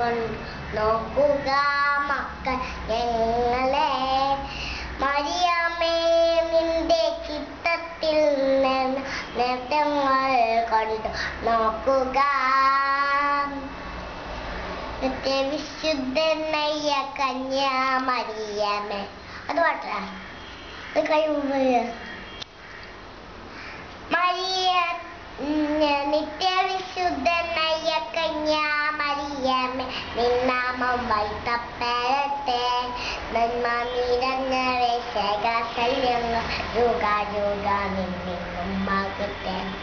കൊണ്ട് നോക്കുക മക്കൾ ഞങ്ങളെ മരിയമ്മേ നിന്റെ ചിത്തത്തിൽ നിന്ന് നേട്ടങ്ങൾ കൊണ്ട് നോക്കുക വിശുദ്ധനയ്യ കന്യാമരിയമ്മേ അത് പാട്ടാ അത് കഴിവ് മരിയ നിത്യവിശുദ്ധനയ്യ കന്യാമരിയമ്മേ നിന്നാമം വൈത്തപ്പരത്തെ നന്മ നിറഞ്ഞ വേശകാശല്യങ്ങൾ യുഗ യുഗ നിന്നും മകത്തെ